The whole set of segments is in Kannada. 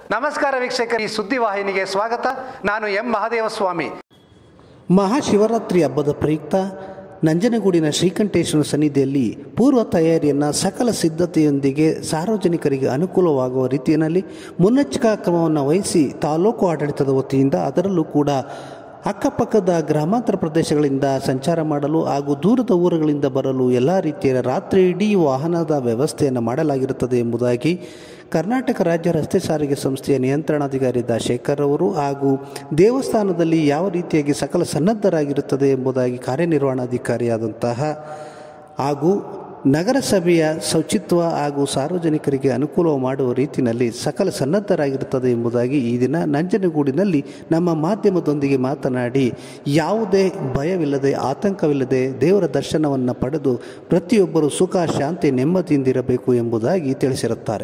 ನಮಸ್ಕಾರ ವೀಕ್ಷಕರು ಈ ಸುದ್ದಿವಾಹಿನಿಗೆ ಸ್ವಾಗತ ನಾನು ಎಂ ಮಹಾದೇವಸ್ವಾಮಿ ಮಹಾಶಿವರಾತ್ರಿ ಹಬ್ಬದ ಪ್ರಯುಕ್ತ ನಂಜನಗೂಡಿನ ಶ್ರೀಕಂಠೇಶ್ವರ ಸನ್ನಿಧಿಯಲ್ಲಿ ಪೂರ್ವ ತಯಾರಿಯನ್ನು ಸಕಲ ಸಿದ್ಧತೆಯೊಂದಿಗೆ ಸಾರ್ವಜನಿಕರಿಗೆ ಅನುಕೂಲವಾಗುವ ರೀತಿಯಲ್ಲಿ ಮುನ್ನೆಚ್ಚರಿಕಾ ಕ್ರಮವನ್ನು ವಹಿಸಿ ತಾಲೂಕು ಆಡಳಿತದ ವತಿಯಿಂದ ಅದರಲ್ಲೂ ಕೂಡ ಅಕ್ಕಪಕ್ಕದ ಗ್ರಾಮಾಂತರ ಪ್ರದೇಶಗಳಿಂದ ಸಂಚಾರ ಮಾಡಲು ಹಾಗೂ ದೂರದ ಊರುಗಳಿಂದ ಬರಲು ಎಲ್ಲ ರೀತಿಯ ರಾತ್ರಿ ಇಡೀ ವಾಹನದ ವ್ಯವಸ್ಥೆಯನ್ನು ಮಾಡಲಾಗಿರುತ್ತದೆ ಎಂಬುದಾಗಿ ಕರ್ನಾಟಕ ರಾಜ್ಯ ರಸ್ತೆ ಸಾರಿಗೆ ಸಂಸ್ಥೆಯ ನಿಯಂತ್ರಣಾಧಿಕಾರಿ ದ ಶೇಖರ್ ಅವರು ಹಾಗೂ ದೇವಸ್ಥಾನದಲ್ಲಿ ಯಾವ ರೀತಿಯಾಗಿ ಸಕಲ ಸನ್ನದ್ಧರಾಗಿರುತ್ತದೆ ಎಂಬುದಾಗಿ ಕಾರ್ಯನಿರ್ವಹಣಾಧಿಕಾರಿಯಾದಂತಹ ಹಾಗೂ ನಗರಸಭೆಯ ಶುಚಿತ್ವ ಹಾಗೂ ಸಾರ್ವಜನಿಕರಿಗೆ ಅನುಕೂಲ ಮಾಡುವ ರೀತಿಯಲ್ಲಿ ಸಕಲ ಸನ್ನದ್ಧರಾಗಿರುತ್ತದೆ ಎಂಬುದಾಗಿ ಈ ದಿನ ನಂಜನಗೂಡಿನಲ್ಲಿ ನಮ್ಮ ಮಾಧ್ಯಮದೊಂದಿಗೆ ಮಾತನಾಡಿ ಯಾವುದೇ ಭಯವಿಲ್ಲದೆ ಆತಂಕವಿಲ್ಲದೆ ದೇವರ ದರ್ಶನವನ್ನು ಪಡೆದು ಪ್ರತಿಯೊಬ್ಬರು ಸುಖ ಶಾಂತಿ ನೆಮ್ಮದಿಯಿಂದಿರಬೇಕು ಎಂಬುದಾಗಿ ತಿಳಿಸಿರುತ್ತಾರೆ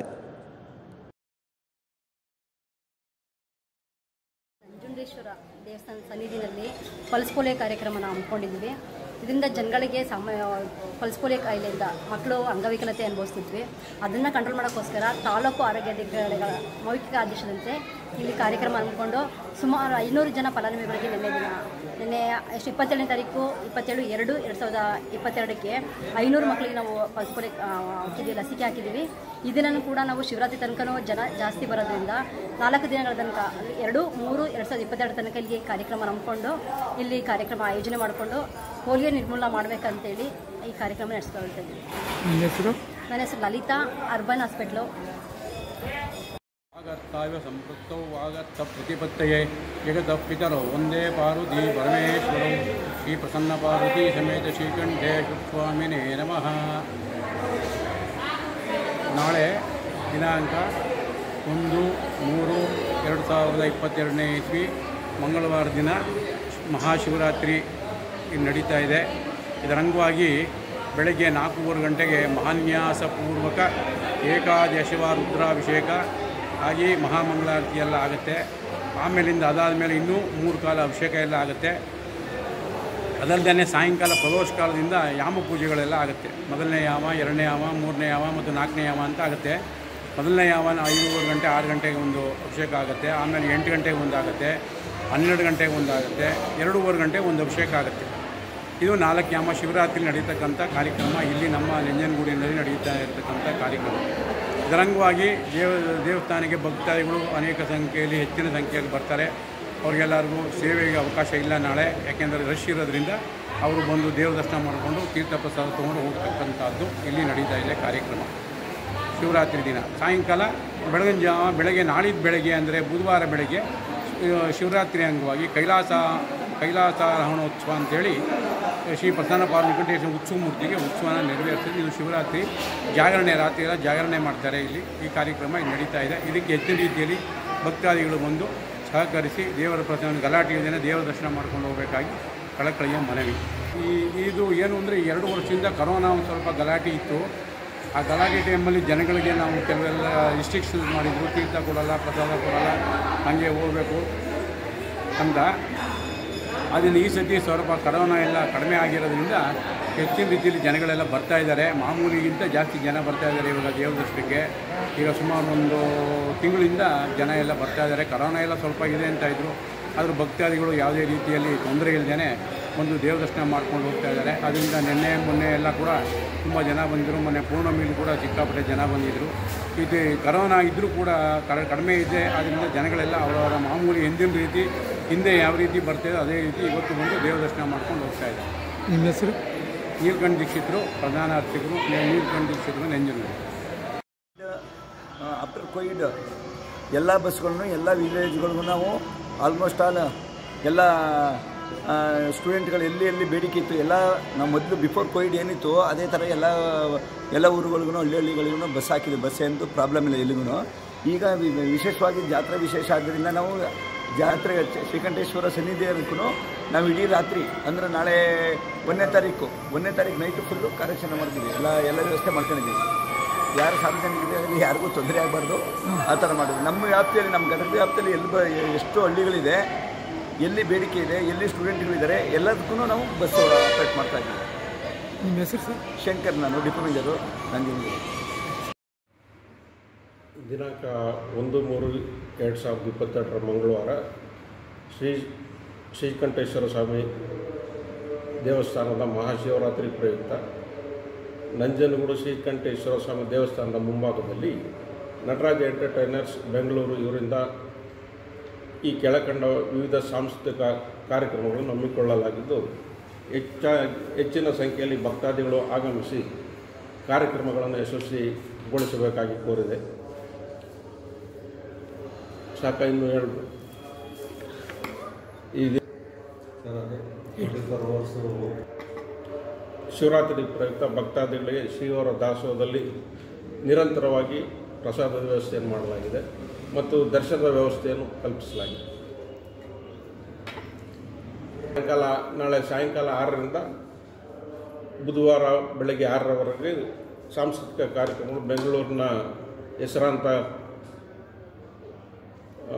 ನಂಜುಂಡೇಶ್ವರ ದೇವಸ್ಥಾನ ಸನ್ನಿಧಿನಲ್ಲಿ ಪಲ್ಸ್ ಪೋಲಿಯೋ ಕಾರ್ಯಕ್ರಮನ ಹಮ್ಮಿಕೊಂಡಿದ್ವಿ ಇದರಿಂದ ಜನಗಳಿಗೆ ಸಮ ಪಲ್ಸ್ ಪೋಲಿಯೋ ಕಾಯಿಲೆಯಿಂದ ಮಕ್ಕಳು ಅಂಗವಿಕಲತೆ ಅನುಭವಿಸ್ತಿದ್ವಿ ಅದನ್ನು ಕಂಟ್ರೋಲ್ ಮಾಡೋಕ್ಕೋಸ್ಕರ ತಾಲೂಕು ಆರೋಗ್ಯಾಧಿಕಾರಿಗಳ ಮೌಖಿಕ ಆದೇಶದಂತೆ ಇಲ್ಲಿ ಕಾರ್ಯಕ್ರಮ ಹಮ್ಮಿಕೊಂಡು ಸುಮಾರು ಐನೂರು ಜನ ಫಲಾನುಭವಿಗಳಿಗೆ ನಿನ್ನೆ ದಿನ ನಿನ್ನೆ ಎಷ್ಟು ಇಪ್ಪತ್ತೇಳನೇ ತಾರೀಕು ಇಪ್ಪತ್ತೇಳು ಎರಡು ಎರಡು ಸಾವಿರದ ಇಪ್ಪತ್ತೆರಡಕ್ಕೆ ಐನೂರು ಮಕ್ಕಳಿಗೆ ನಾವು ಪಲ್ಸ್ ಪೋಲಿಯೋ ಆ, ಹಾಕಿದ್ದೀವಿ ಲಸಿಕೆ ಹಾಕಿದ್ದೀವಿ ಇದನ್ನು ಕೂಡ ನಾವು ಶಿವರಾತ್ರಿ ತನಕನೂ ಜನ ಜಾಸ್ತಿ ಬರೋದ್ರಿಂದ ನಾಲ್ಕು ದಿನಗಳ ತನಕ ಅಲ್ಲಿ ಎರಡು ಮೂರು ಎರಡು ಸಾವಿರದ ಇಪ್ಪತ್ತೆರಡು ತನಕ ಇಲ್ಲಿ ಕಾರ್ಯಕ್ರಮ ನಂಬಿಕೊಂಡು ಇಲ್ಲಿ ಕಾರ್ಯಕ್ರಮ ಆಯೋಜನೆ ಮಾಡಿಕೊಂಡು ಪೋಲಿಯೋ ನಿರ್ಮೂಲನೆ ಮಾಡಬೇಕಂತೇಳಿ ಈ ಕಾರ್ಯಕ್ರಮ ನಡೆಸ್ಕೊಳ್ತಾ ಇದ್ದೀವಿ ನಿಮ್ಮ ಹೆಸರು ನನ್ನ ಹೆಸರು ಲಲಿತಾ ಅರ್ಬನ್ ಹಾಸ್ಪಿಟ್ಲು ವಾಗರ್ತಾವ ಸಂಪೃಕ್ತೌ ವಾಗರ್ಥ ಪ್ರತಿಪತ್ತಯೇ ಜಗತಃ ಪಿತರೌ ಒಂದೇ ಪಾರ್ವತಿ ಪರಮೇಶ್ವರೌ ಶ್ರೀ ಪ್ರಸನ್ನ ಪಾರ್ವತಿ ಸಮೇತ ಶ್ರೀಕಂಠೇಶ ಸ್ವಾಮಿನೇ ನಮಃ ನಾಳೆ ದಿನಾಂಕ ಒಂದು ಮೂರು ಎರಡು ಸಾವಿರದ ಇಪ್ಪತ್ತೆರಡನೇ ಇಸ್ವಿ ಮಂಗಳವಾರ ದಿನ ಮಹಾಶಿವರಾತ್ರಿ ಇಲ್ಲಿ ನಡೀತಾ ಇದೆ ಇದರ ಅಂಗವಾಗಿ ಬೆಳಗ್ಗೆ ನಾಲ್ಕೂವರೆ ಗಂಟೆಗೆ ಮಹಾನ್ಯಾಸಪೂರ್ವಕ ಏಕಾದಶಿವ ರುದ್ರಾಭಿಷೇಕ ಆಗಿ ಮಹಾಮಂಗಳಾರತಿ ಎಲ್ಲ ಆಗುತ್ತೆ ಆಮೇಲಿಂದ ಅದಾದ ಮೇಲೆ ಇನ್ನೂ ಮೂರು ಕಾಲ ಅಭಿಷೇಕ ಎಲ್ಲ ಆಗುತ್ತೆ ಅದಲ್ಲದೆ ಸಾಯಂಕಾಲ ಪ್ರದೋಷ ಕಾಲದಿಂದ ಯಾಮ ಪೂಜೆಗಳೆಲ್ಲ ಆಗುತ್ತೆ ಮೊದಲನೇ ಯಾಮ ಎರಡನೇ ಯಾಮ ಮೂರನೇ ಯಾಮ ಮತ್ತು ನಾಲ್ಕನೇ ಯಾಮ ಅಂತ ಆಗುತ್ತೆ ಮೊದಲನೇ ಯಾಮನ ಐದೂವರೆ ಗಂಟೆ ಆರು ಗಂಟೆಗೆ ಒಂದು ಅಭಿಷೇಕ ಆಗುತ್ತೆ ಆಮೇಲೆ ಎಂಟು ಗಂಟೆಗೆ ಒಂದು ಆಗುತ್ತೆ ಹನ್ನೆರಡು ಗಂಟೆಗೆ ಒಂದು ಆಗುತ್ತೆ ಎರಡೂವರೆ ಗಂಟೆಗೆ ಒಂದು ಅಭಿಷೇಕ ಆಗುತ್ತೆ ಇದು ನಾಲ್ಕು ಯಾಮ ಶಿವರಾತ್ರಿ ನಡೀತಕ್ಕಂಥ ಕಾರ್ಯಕ್ರಮ ಇಲ್ಲಿ ನಮ್ಮ ನಂಜನಗೂಡಿನಲ್ಲಿ ನಡೀತಾ ಇರತಕ್ಕಂಥ ಕಾರ್ಯಕ್ರಮ ಇದರಂಗವಾಗಿ ದೇವ ದೇವಸ್ಥಾನಕ್ಕೆ ಭಕ್ತಾದಿಗಳು ಅನೇಕ ಸಂಖ್ಯೆಯಲ್ಲಿ ಹೆಚ್ಚಿನ ಸಂಖ್ಯೆಯಲ್ಲಿ ಬರ್ತಾರೆ ಅವ್ರಿಗೆಲ್ಲರಿಗೂ ಸೇವೆಗೆ ಅವಕಾಶ ಇಲ್ಲ ನಾಳೆ ಯಾಕೆಂದರೆ ರಶ್ ಇರೋದ್ರಿಂದ ಅವರು ಬಂದು ದೇವ್ರ ದರ್ಶನ ಮಾಡಿಕೊಂಡು ತೀರ್ಥ ಪ್ರಸಾದ ತೊಗೊಂಡು ಹೋಗ್ತಕ್ಕಂಥದ್ದು ಇಲ್ಲಿ ನಡೀತಾ ಇದೆ ಕಾರ್ಯಕ್ರಮ ಶಿವರಾತ್ರಿ ದಿನ ಸಾಯಂಕಾಲ ಬೆಳಗಿನ ಜಾವ ಬೆಳಗ್ಗೆ ನಾಳಿದ್ದು ಬೆಳಗ್ಗೆ ಅಂದರೆ ಬುಧವಾರ ಬೆಳಗ್ಗೆ ಆ, ಶಿವರಾತ್ರಿ ಅಂಗವಾಗಿ ಕೈಲಾಸ ಕೈಲಾಸಾರೋಹಣೋತ್ಸವ ಅಂತೇಳಿ ಶ್ರೀ ಪ್ರಸನ್ನ ಪಾರ್ವತಿಕಂಠೇಶ್ವರ ಉತ್ಸವ ಮೂರ್ತಿಗೆ ಉತ್ಸವನ ನೆರವೇರಿಸಿದ್ದು ಇದು ಶಿವರಾತ್ರಿ ಜಾಗರಣೆ ರಾತ್ರಿ ಎಲ್ಲ ಜಾಗರಣೆ ಮಾಡ್ತಾರೆ ಇಲ್ಲಿ ಈ ಕಾರ್ಯಕ್ರಮ ಇಲ್ಲಿ ನಡೀತಾ ಇದೆ ಇದಕ್ಕೆ ಹೆಚ್ಚಿನ ರೀತಿಯಲ್ಲಿ ಭಕ್ತಾದಿಗಳು ಬಂದು ಸಹಕರಿಸಿ ದೇವರ ಪ್ರತಿಯೊಂದು ಗಲಾಟೆ ಇಲ್ಲದೇ ದೇವರ ದರ್ಶನ ಮಾಡ್ಕೊಂಡು ಹೋಗಬೇಕಾಗಿ ಕಳಕಳಿಯ ಮನವಿ ಈ ಇದು ಏನು ಅಂದರೆ ಎರಡು ವರ್ಷದಿಂದ ಕರೋನಾ ಒಂದು ಸ್ವಲ್ಪ ಗಲಾಟೆ ಇತ್ತು ಆ ಗಲಾಟೆ ಟೈಮಲ್ಲಿ ಜನಗಳಿಗೆ ನಾವು ಕೆಲವೆಲ್ಲ ರಿಸ್ಟ್ರಿಕ್ಷನ್ಸ್ ಮಾಡಿದ್ರು ತೀರ್ಥ ಕೊಡಲ್ಲ ಪ್ರಸಾದ ಕೊಡಲ್ಲ ಹಾಗೆ ಹೋಗಬೇಕು ಅಂತ ಅದನ್ನು ಈ ಸತಿ ಸ್ವಲ್ಪ ಕರೋನಾ ಎಲ್ಲ ಕಡಿಮೆ ಆಗಿರೋದ್ರಿಂದ ಹೆಚ್ಚಿನ ರೀತಿಯಲ್ಲಿ ಜನಗಳೆಲ್ಲ ಬರ್ತಾ ಇದ್ದಾರೆ ಮಾಮೂಲಿಗಿಂತ ಜಾಸ್ತಿ ಜನ ಬರ್ತಾ ಇದ್ದಾರೆ ಇವಾಗ ದೇವ್ರ ದರ್ಶನಕ್ಕೆ ಈಗ ಸುಮಾರು ಒಂದು ತಿಂಗಳಿಂದ ಜನ ಎಲ್ಲ ಬರ್ತಾ ಇದ್ದಾರೆ ಕರೋನಾ ಎಲ್ಲ ಸ್ವಲ್ಪ ಇದೆ ಅಂತ ಇದ್ದರು ಆದರೂ ಭಕ್ತಾದಿಗಳು ಯಾವುದೇ ರೀತಿಯಲ್ಲಿ ತೊಂದರೆ ಇಲ್ಲದೇ ಒಂದು ದೇವ್ರ ದರ್ಶನ ಮಾಡ್ಕೊಂಡು ಹೋಗ್ತಾ ಇದ್ದಾರೆ ಅದರಿಂದ ನಿನ್ನೆ ಮೊನ್ನೆ ಎಲ್ಲ ಕೂಡ ತುಂಬ ಜನ ಬಂದಿದ್ರು ಮೊನ್ನೆ ಪೂರ್ಣಮಿಲಿ ಕೂಡ ಸಿಕ್ಕಾಪಟ್ಟೆ ಜನ ಬಂದಿದ್ದರು ಇದು ಕರೋನಾ ಇದ್ದರೂ ಕೂಡ ಕ- ಕಡಿಮೆ ಇದೆ ಆದ್ದರಿಂದ ಜನಗಳೆಲ್ಲ ಅವರವರ ಮಾಮೂಲಿ ಎಂದಿನ ರೀತಿ ಹಿಂದೆ ಯಾವ ರೀತಿ ಬರ್ತಾಯಿದೆ ಅದೇ ರೀತಿ ಇವತ್ತು ಬಂದು ದೇವ್ರ ದರ್ಶನ ಮಾಡ್ಕೊಂಡು ಹೋಗ್ತಾ ಇದ್ದಾರೆ ನಿಮ್ಮ ಹೆಸರು ನೀಲ್ಕಂಠ ದೀಕ್ಷಿತರು ಪ್ರಧಾನ ಅರ್ಚಕರು ನೀಲ್ಕಂಠ ದೀಕ್ಷಿತರು ನೆಂಜನೂರು ಆಫ್ಟರ್ ಕೋವಿಡ್ ಎಲ್ಲ ಬಸ್ಗಳನ್ನು ಎಲ್ಲ ವಿಲೇಜ್ಗಳಿಗೂ ನಾವು ಆಲ್ಮೋಸ್ಟ್ ಆಲ್ ಎಲ್ಲ ಸ್ಟೂಡೆಂಟ್ಗಳು ಎಲ್ಲಿ ಎಲ್ಲಿ ಬೇಡಿಕೆ ಇತ್ತು ಎಲ್ಲ ನಾವು ಮೊದಲು ಬಿಫೋರ್ ಕೋವಿಡ್ ಏನಿತ್ತು ಅದೇ ಥರ ಎಲ್ಲ ಎಲ್ಲ ಊರುಗಳಿಗೂ ಹಳ್ಳಿ ಹಳ್ಳಿಗಳಿಗೂ ಬಸ್ ಹಾಕಿದ್ವಿ ಬಸ್ ಎಂದು ಪ್ರಾಬ್ಲಮ್ ಇಲ್ಲ ಎಲ್ಲಿಗೂ ಈಗ ವಿ- ವಿಶೇಷವಾಗಿ ಜಾತ್ರೆ ವಿಶೇಷ ಆದ್ದರಿಂದ ನಾವು ಜಾತ್ರೆ ಚ- ಶ್ರೀಕಂಠೇಶ್ವರ ಸನ್ನಿಧಿಯಕ್ಕೂ ನಾವು ಇಡೀ ರಾತ್ರಿ ಅಂದರೆ ನಾಳೆ ಒಂದನೇ ತಾರೀಕು ಒಂದನೇ ತಾರೀಕು ನೈಟು ಫುಲ್ಲು ಕಾರ್ಯಾಚರಣೆ ಮಾಡ್ತೀವಿ ಎಲ್ಲ ಎಲ್ಲ ವ್ಯವಸ್ಥೆ ಮಾಡ್ಕೊಂಡಿದ್ದೀವಿ ಯಾರು ಸಾರ್ವಜನಿಕರಿಗೆ ಯಾರಿಗೂ ತೊಂದರೆ ಆಗಬಾರ್ದು ಆ ಥರ ಮಾಡಿದ್ವಿ ನಮ್ಮ ವ್ಯಾಪ್ತಿಯಲ್ಲಿ ನಮ್ಮ ಗದಗ ವ್ಯಾಪ್ತಿಯಲ್ಲಿ ಎಲ್ಲಿ ಬ ಎಷ್ಟು ಹಳ್ಳಿಗಳಿದೆ ಎಲ್ಲಿ ಬೇಡಿಕೆ ಇದೆ ಎಲ್ಲಿ ಸ್ಟೂಡೆಂಟ್ಗಳಿದ್ದಾರೆ ಎಲ್ಲದಕ್ಕೂ ನಾವು ಬಸ್ ಆಪ್ರೇಟ್ ಮಾಡ್ತಾ ಇದ್ದೀವಿ ನಿಮ್ಮ- ನಿಮ್ಮ ಹೆಸರು ಸರ್ ಶಂಕರ್ ನಾನು ಡಿಪೋ ಮೇಜರು ನಂಜನಗೂಡು ದಿನಾಂಕ ಒಂದು ಮೂರು ಎರಡು ಸಾವಿರದ ಇಪ್ಪತ್ತೆರಡರ ಮಂಗಳವಾರ ಶ್ರೀ ಶ್ರೀಕಂಠೇಶ್ವರ ಸ್ವಾಮಿ ದೇವಸ್ಥಾನದ ಮಹಾಶಿವರಾತ್ರಿ ಪ್ರಯುಕ್ತ ನಂಜನಗೂಡು ಶ್ರೀಕಂಠೇಶ್ವರ ಸ್ವಾಮಿ ದೇವಸ್ಥಾನದ ಮುಂಭಾಗದಲ್ಲಿ ನಟರಾಜ ಎಂಟರ್ಟೈನರ್ಸ್ ಬೆಂಗಳೂರು ಇವರಿಂದ ಈ ಕೆಳಕಂಡ ವಿವಿಧ ಸಾಂಸ್ಕೃತಿಕ ಕಾರ್ಯಕ್ರಮಗಳನ್ನು ಹಮ್ಮಿಕೊಳ್ಳಲಾಗಿದ್ದು ಹೆಚ್ಚ ಹೆಚ್ಚಿನ ಸಂಖ್ಯೆಯಲ್ಲಿ ಭಕ್ತಾದಿಗಳು ಆಗಮಿಸಿ ಕಾರ್ಯಕ್ರಮಗಳನ್ನು ಯಶಸ್ವಿಗೊಳಿಸಬೇಕಾಗಿ ಕೋರಿದೆ ಸಾಕ ಇನ್ನು ಹೇಳ್ಬೋದು ಈ ದಿ- ಶಿವರಾತ್ರಿ ಪ್ರಯುಕ್ತ ಭಕ್ತಾದಿಗಳಿಗೆ ಶ್ರೀವರ ದಾಸೋಹದಲ್ಲಿ ನಿರಂತರವಾಗಿ ಪ್ರಸಾದ ವ್ಯವಸ್ಥೆಯನ್ನು ಮಾಡಲಾಗಿದೆ ಮತ್ತು ದರ್ಶನದ ವ್ಯವಸ್ಥೆಯನ್ನು ಕಲ್ಪಿಸಲಾಗಿದೆ ಸಾಯಂಕಾಲ ನಾಳೆ ಸಾಯಂಕಾಲ ಆರರಿಂದ ಬುಧವಾರ ಬೆಳಗ್ಗೆ ಆರರವರೆಗೆ ಸಾಂಸ್ಕೃತಿಕ ಕಾರ್ಯಕ್ರಮಗಳು ಬೆಂಗಳೂರಿನ ಹೆಸರಾಂತ ಆ,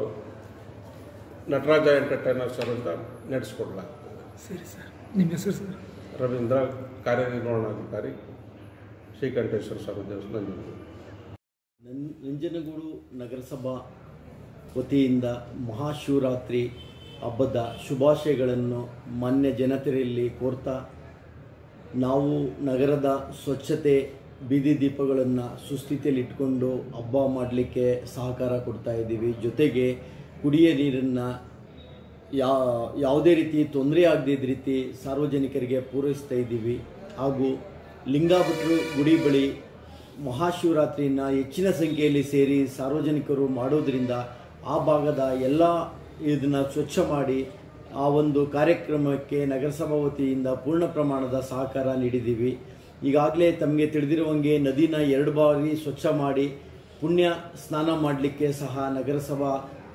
ನಟರಾಜ ಎಂಟರ್ಟೈನರ್ಸ್ ಅವರಿಂದ ನಡೆಸಿಕೊಡ್ಲಾಗ್ತದೆ ಸರಿ ಸರ್ ನಿಮ್ಮ ಹೆಸರು ಸರ್ ರವೀಂದ್ರ ಕಾರ್ಯನಿರ್ವಹಣಾಧಿಕಾರಿ ಶ್ರೀಕಂಠೇಶ್ವರ ಸ್ವಾಮಿ ದೇವಸ್ಥಾನ ನಂಜನಗೂಡು. ನನ್ ನಂಜನಗೂಡು ನಗರಸಭಾ ವತಿಯಿಂದ ಮಹಾಶಿವರಾತ್ರಿ ಹಬ್ಬದ ಶುಭಾಶಯಗಳನ್ನು ಮಾನ್ಯ ಜನತೆಯಲ್ಲಿ ಕೋರ್ತಾ ನಾವು ನಗರದ ಸ್ವಚ್ಛತೆ ಬೀದಿ ದೀಪಗಳನ್ನು ಸುಸ್ಥಿತಿಯಲ್ಲಿ ಇಟ್ಕೊಂಡು ಹಬ್ಬ ಮಾಡಲಿಕ್ಕೆ ಸಹಕಾರ ಕೊಡ್ತಾ ಇದ್ದೀವಿ ಜೊತೆಗೆ ಕುಡಿಯ ನೀರನ್ನು ಯಾ ಯಾವುದೇ ರೀತಿ ತೊಂದರೆ ಆಗದಿದ್ದ ರೀತಿ ಸಾರ್ವಜನಿಕರಿಗೆ ಪೂರೈಸ್ತಾ ಇದ್ದೀವಿ ಹಾಗೂ ಲಿಂಗಾಭಟ್ರು ಗುಡಿ ಬಳಿ ಮಹಾಶಿವರಾತ್ರಿಯನ್ನು ಹೆಚ್ಚಿನ ಸಂಖ್ಯೆಯಲ್ಲಿ ಸೇರಿ ಸಾರ್ವಜನಿಕರು ಮಾಡೋದ್ರಿಂದ ಆ ಭಾಗದ ಎಲ್ಲ ಇದನ್ನು ಸ್ವಚ್ಛ ಮಾಡಿ ಆ ಒಂದು ಕಾರ್ಯಕ್ರಮಕ್ಕೆ ನಗರಸಭಾ ವತಿಯಿಂದ ಪೂರ್ಣ ಪ್ರಮಾಣದ ಸಹಕಾರ ನೀಡಿದ್ದೀವಿ ಈಗಾಗಲೇ ತಮಗೆ ತಿಳಿದಿರುವಂಗೆ ನದಿನ ಎರಡು ಬಾರಿ ಸ್ವಚ್ಛ ಮಾಡಿ ಪುಣ್ಯ ಸ್ನಾನ ಮಾಡಲಿಕ್ಕೆ ಸಹ ನಗರಸಭಾ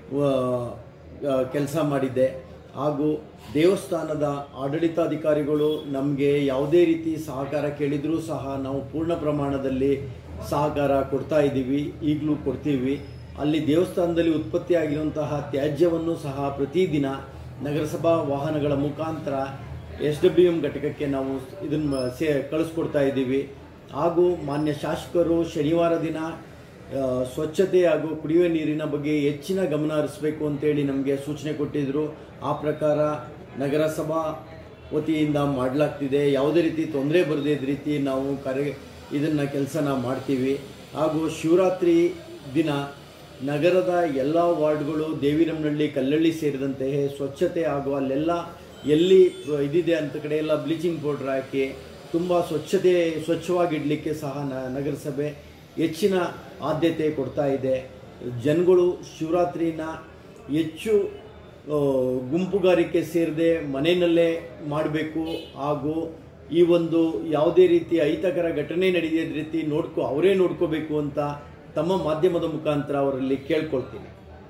ಕೆಲಸ ಮಾಡಿದ್ದೆ ಹಾಗೂ ದೇವಸ್ಥಾನದ ಆಡಳಿತಾಧಿಕಾರಿಗಳು ನಮಗೆ ಯಾವುದೇ ರೀತಿ ಸಹಕಾರ ಕೇಳಿದರೂ ಸಹ ನಾವು ಪೂರ್ಣ ಪ್ರಮಾಣದಲ್ಲಿ ಸಹಕಾರ ಕೊಡ್ತಾ ಇದ್ದೀವಿ ಈಗಲೂ ಕೊಡ್ತೀವಿ ಅಲ್ಲಿ ದೇವಸ್ಥಾನದಲ್ಲಿ ಉತ್ಪತ್ತಿಯಾಗಿರುವಂತಹ ತ್ಯಾಜ್ಯವನ್ನು ಸಹ ಪ್ರತಿದಿನ ನಗರಸಭಾ ವಾಹನಗಳ ಮುಖಾಂತರ ಎಸ್ ಡಬ್ಲ್ಯೂ ಎಂ ಘಟಕಕ್ಕೆ ನಾವು ಇದನ್ನು ಸೇ ಕಳಿಸ್ಕೊಡ್ತಾ ಇದ್ದೀವಿ ಹಾಗೂ ಮಾನ್ಯ ಶಾಸಕರು ಶನಿವಾರ ದಿನ ಆ, ಸ್ವಚ್ಛತೆ ಹಾಗೂ ಕುಡಿಯುವ ನೀರಿನ ಬಗ್ಗೆ ಹೆಚ್ಚಿನ ಗಮನ ಹರಿಸಬೇಕು ಅಂತೇಳಿ ನಮಗೆ ಸೂಚನೆ ಕೊಟ್ಟಿದ್ದರು ಆ ಪ್ರಕಾರ ನಗರಸಭಾ ವತಿಯಿಂದ ಮಾಡಲಾಗ್ತಿದೆ ಯಾವುದೇ ರೀತಿ ತೊಂದರೆ ಬರದೇ ಇದ್ದ ರೀತಿ ನಾವು ಕಾರ್ಯ ಇದನ್ನು ಕೆಲಸನ ಮಾಡ್ತೀವಿ ಹಾಗೂ ಶಿವರಾತ್ರಿ ದಿನ ನಗರದ ಎಲ್ಲ ವಾರ್ಡ್ಗಳು ದೇವಿರಮ್ನಹಳ್ಳಿ ಕಲ್ಲಳ್ಳಿ ಸೇರಿದಂತೆ ಸ್ವಚ್ಛತೆ ಹಾಗೂ ಅಲ್ಲೆಲ್ಲ ಎಲ್ಲಿ ಇದಿದೆ ಅಂತ ಕಡೆ ಎಲ್ಲ ಬ್ಲೀಚಿಂಗ್ ಪೌಡ್ರ್ ಹಾಕಿ ತುಂಬ ಸ್ವಚ್ಛತೆ ಸ್ವಚ್ಛವಾಗಿಡಲಿಕ್ಕೆ ಸಹ ನ ನಗರಸಭೆ ಹೆಚ್ಚಿನ ಆದ್ಯತೆ ಕೊಡ್ತಾ ಇದೆ ಜನಗಳು ಶಿವರಾತ್ರಿನ ಹೆಚ್ಚು ಆ, ಗುಂಪುಗಾರಿಕೆ ಸೇರದೆ ಮನೆಯಲ್ಲೇ ಮಾಡಬೇಕು ಹಾಗೂ ಈ ಒಂದು ಯಾವುದೇ ರೀತಿ ಅಹಿತಕರ ಘಟನೆ ನಡೆಯದ ರೀತಿ ನೋಡ್ಕೊ ಅವರೇ ನೋಡ್ಕೋಬೇಕು ಅಂತ ತಮ್ಮ ಮಾಧ್ಯಮದ ಮುಖಾಂತರ ಅವರಲ್ಲಿ ಕೇಳ್ಕೊಳ್ತೀನಿ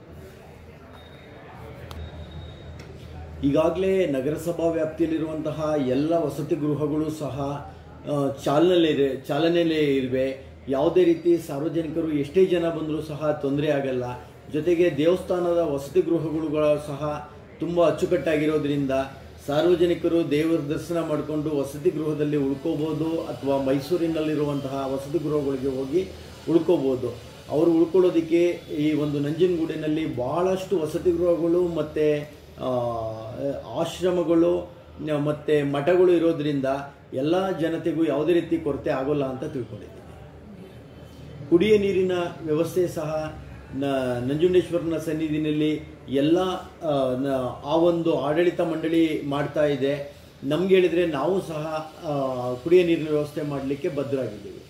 ಈಗಾಗಲೇ ನಗರಸಭಾ ವ್ಯಾಪ್ತಿಯಲ್ಲಿರುವಂತಹ ಎಲ್ಲ ವಸತಿ ಗೃಹಗಳು ಸಹ ಆ, ಚಾಲನೆಯಲ್ಲಿದೆ ಚಾಲನೆಯಲ್ಲೇ ಇರುವೆ ಯಾವುದೇ ರೀತಿ ಸಾರ್ವಜನಿಕರು ಎಷ್ಟೇ ಜನ ಬಂದರೂ ಸಹ ತೊಂದರೆ ಆಗಲ್ಲ ಜೊತೆಗೆ ದೇವಸ್ಥಾನದ ವಸತಿ ಗೃಹಗಳು ಸಹ ತುಂಬ ಅಚ್ಚುಕಟ್ಟಾಗಿರೋದ್ರಿಂದ ಸಾರ್ವಜನಿಕರು ದೇವರ ದರ್ಶನ ಮಾಡಿಕೊಂಡು ವಸತಿ ಗೃಹದಲ್ಲಿ ಉಳ್ಕೋಬೋದು ಅಥವಾ ಮೈಸೂರಿನಲ್ಲಿರುವಂತಹ ವಸತಿ ಗೃಹಗಳಿಗೆ ಹೋಗಿ ಉಳ್ಕೋಬೋದು ಅವರು ಉಳ್ಕೊಳ್ಳೋದಕ್ಕೆ ಈ ಒಂದು ನಂಜನಗೂಡಿನಲ್ಲಿ ಬಹಳಷ್ಟು ವಸತಿ ಗೃಹಗಳು ಮತ್ತು ಆಶ್ರಮಗಳು ನ- ಮತ್ತೆ ಮಠಗಳು ಇರೋದ್ರಿಂದ ಎಲ್ಲ ಜನತೆಗೂ ಯಾವುದೇ ರೀತಿ ಕೊರತೆ ಆಗೋಲ್ಲ ಅಂತ ತಿಳ್ಕೊಂಡಿದ್ದೀನಿ ಕುಡಿಯ ನೀರಿನ ವ್ಯವಸ್ಥೆ ಸಹ ನ ನಂಜುಂಡೇಶ್ವರನ ಸನ್ನಿಧಿನಲ್ಲಿ ಎಲ್ಲ ಆ, ನ- ಆ ಒಂದು ಆಡಳಿತ ಮಂಡಳಿ ಮಾಡ್ತಾ ಇದೆ ನಮ್ಗೆ ಹೇಳಿದ್ರೆ ನಾವು ಸಹ ಆ, ಕುಡಿಯ ನೀರಿನ ವ್ಯವಸ್ಥೆ ಮಾಡಲಿಕ್ಕೆ ಬದ್ಧರಾಗಿದ್ದೀವಿ